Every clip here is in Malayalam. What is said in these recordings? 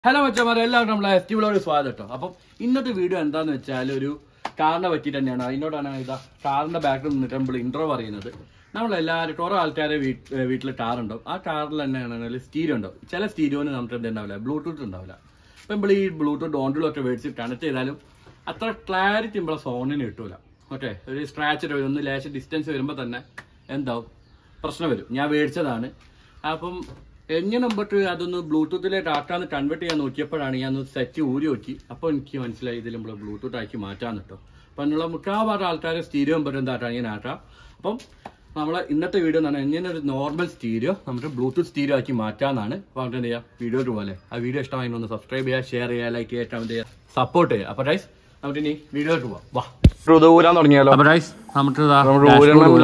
ഹലോ മച്ചമാരെ എല്ലാവർക്കും നമ്മളെ എസ് ടി വ്ളോഗ് സ്വാഗതം കേട്ടോ അപ്പം ഇന്നത്തെ വീഡിയോ എന്താന്ന് വെച്ചാൽ ഒരു കാറിനെ പറ്റി തന്നെയാണ് അതിനോടാണ് ഇതാ കാറിന്റെ ബാക്കിൽ നിന്നിട്ട് നമ്മൾ ഇൻട്രോ പറയുന്നത് നമ്മളെല്ലാവരും കുറെ ആൾക്കാരെ വീട്ടിൽ കാർ ഉണ്ടാവും ആ കാറിൽ തന്നെയാണ് സ്റ്റീരിയോ ഉണ്ടാവും ചില സ്റ്റീരിയോന് നമുക്ക് എന്ത് ഉണ്ടാവില്ല ബ്ലൂടൂത്ത് ഉണ്ടാവില്ല അപ്പം നമ്മൾ ഈ ബ്ലൂടൂത്ത് ഡോണ്ടിലൊക്കെ മേടിച്ച് കണക്ട് ചെയ്താലും അത്ര ക്ലാരിറ്റി നമ്മളെ സോണിന് കിട്ടൂല ഓക്കെ ഒരു സ്ക്രാച്ച് ഒന്ന് ലേശം ഡിസ്റ്റൻസ് വരുമ്പോൾ തന്നെ എന്താവും പ്രശ്നം വരും ഞാൻ മേടിച്ചതാണ് അപ്പം എങ്ങനെ മുമ്പോട്ട് അതൊന്ന് ബ്ലൂടൂത്തിലേക്ക് ആക്കാന്ന് കൺവേർട്ട് ചെയ്യാൻ നോക്കിയപ്പോഴാണ് ഞാൻ ഒന്ന് സെറ്റ് ഊരി നോക്കി അപ്പോൾ എനിക്ക് മനസ്സിലായി ഇതിൽ നമ്മൾ ബ്ലൂടൂത്ത് ആക്കി മാറ്റാന്ന് കേട്ടോ അപ്പം എന്നുള്ള മുക്കാഭാഗം ആൾക്കാർ സ്റ്റീരിയോ മുമ്പോട്ട് എന്താക്കാം ഇങ്ങനെ ആക്കാം അപ്പം നമ്മളെ ഇന്നത്തെ വീഡിയോ എന്ന് പറഞ്ഞാൽ എങ്ങനെ ഒരു നോർമൽ സ്റ്റീരിയോ നമുക്ക് ബ്ലൂടൂത്ത് സ്റ്റീരിയോ ആക്കി മാറ്റാന്നാണ് അപ്പോൾ നമുക്ക് എന്ത് ചെയ്യാം വീഡിയോ പോലെ ആ വീഡിയോ ഇഷ്ടമായി ഒന്ന് സബ്സ്ക്രൈബ് ചെയ്യുക ഷെയർ ചെയ്യുക ലൈക്ക് ചെയ്യുക കമന്റ് ചെയ്യുക സപ്പോർട്ട് ചെയ്യുക അപ്പോൾ ഗൈസ് നമുക്ക് ഇനി വീഡിയോയിട്ട് പോവാം വാ ഊരാൻ തുടങ്ങിയാലോ അപ്പോൾ ഗൈസ് നമുക്ക് നമുക്ക് ഊരണം.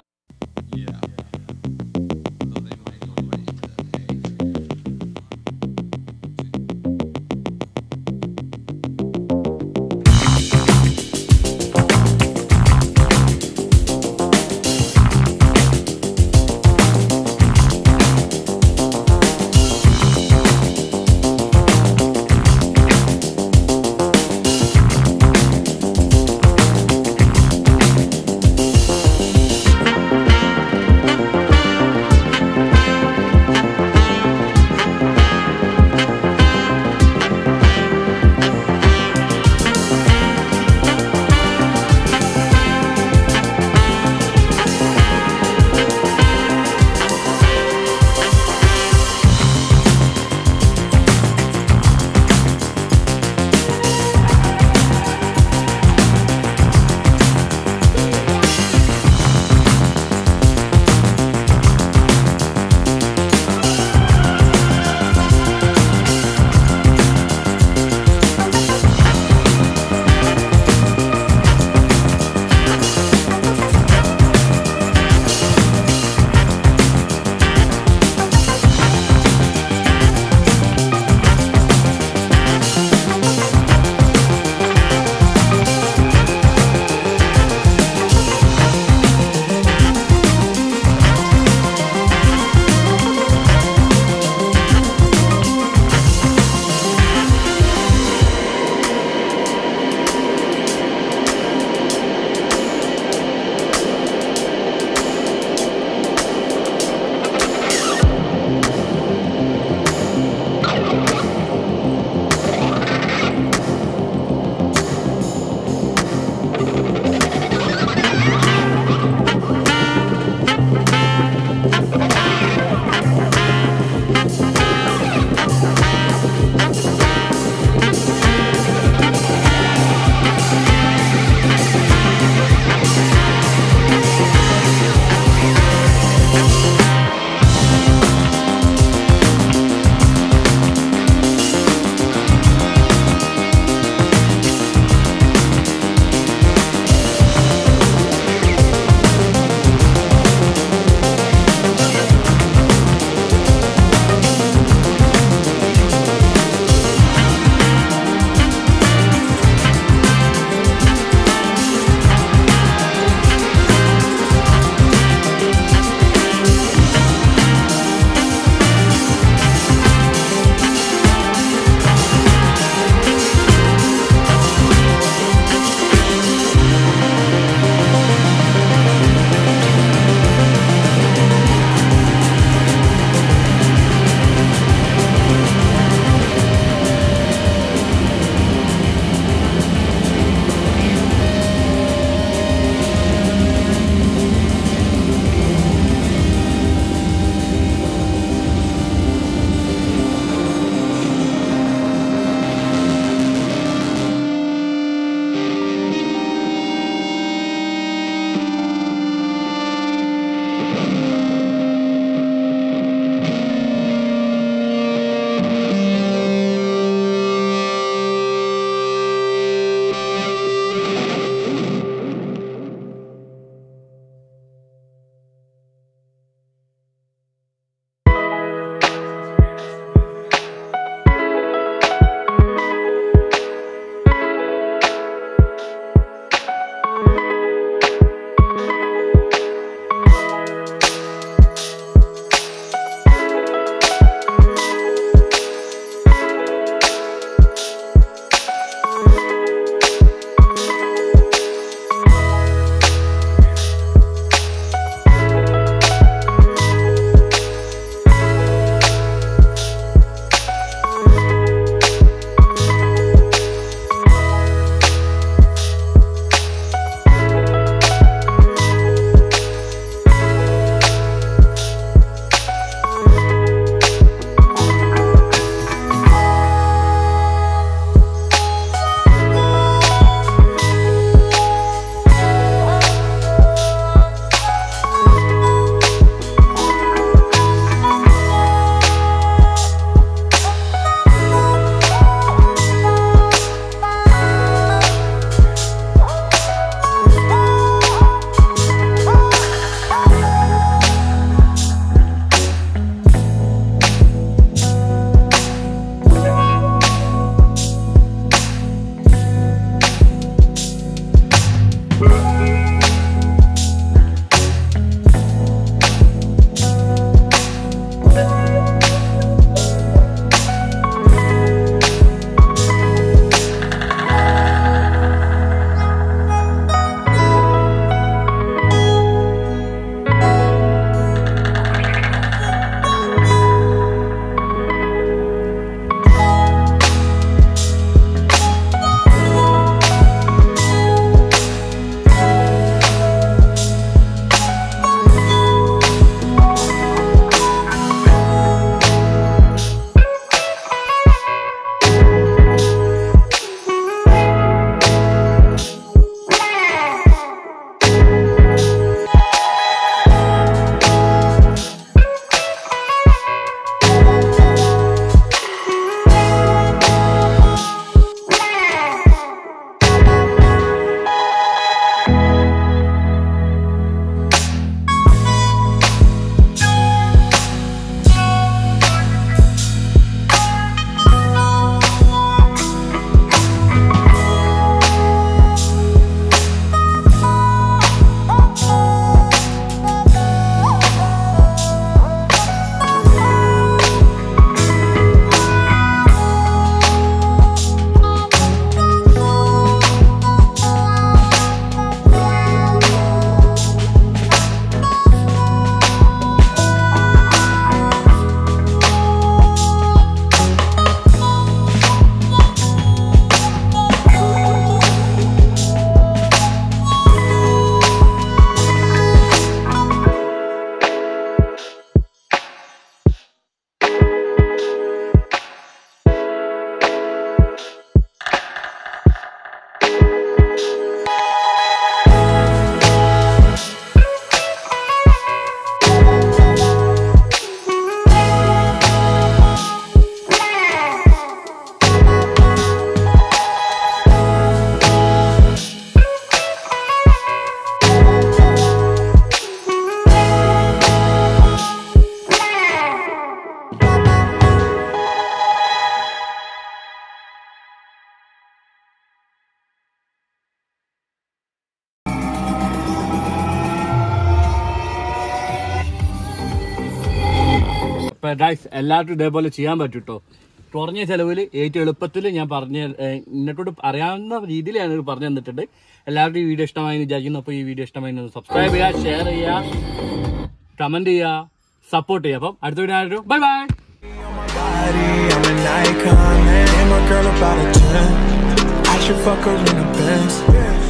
അപ്പൊ ഗൈസ് എല്ലാവർക്കും ഇതേപോലെ ചെയ്യാൻ പറ്റും കേട്ടോ കുറഞ്ഞ ചെലവിൽ ഏറ്റവും എളുപ്പത്തിൽ ഞാൻ പറഞ്ഞ ഇന്നത്തോട് അറിയാവുന്ന രീതിയിൽ ഞാൻ പറഞ്ഞു തന്നിട്ടുണ്ട് എല്ലാവർക്കും ഈ വീഡിയോ ഇഷ്ടമായി എന്ന് വിചാരിക്കുന്നു അപ്പോൾ ഈ വീഡിയോ ഇഷ്ടമായി സബ്സ്ക്രൈബ് ചെയ്യുക ഷെയർ ചെയ്യുക കമന്റ് ചെയ്യുക സപ്പോർട്ട് ചെയ്യുക അപ്പം അടുത്ത വീഡിയോ ആയിട്ട് bye bye body, I'm an icon, man. And my girl about a 10. I should fuck her in a Benz.